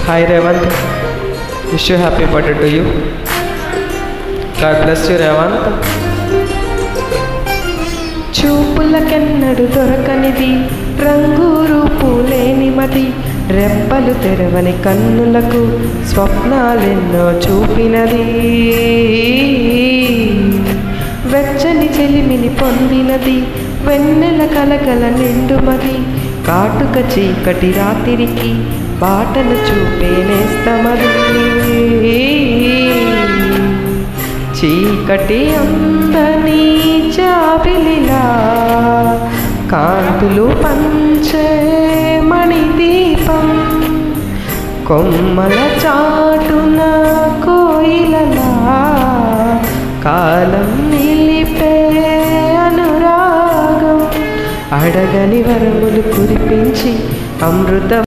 hi Revanth wish you happy birthday to you God bless you Revanth చూపులకెన్నడు దొరకనిది రంగు రూపు లేని మది రెప్పలు తెరవని కన్నులకు స్వప్నాలెన్నో చూపినది వెచ్చని చెలిమిని పొందినది వెన్నెల కలకల నిండుమది కాటుక చీకటి రాత్రికి బాటను చూపేనేస్తమది చీకటి అందని చాపిలిలా కాంతులు పంచే మణిదీపం కొమ్మల చాటున కోయిలలా కాలం నిలిపే అనురాగం అడగని వరములు కురిపించి అమృతం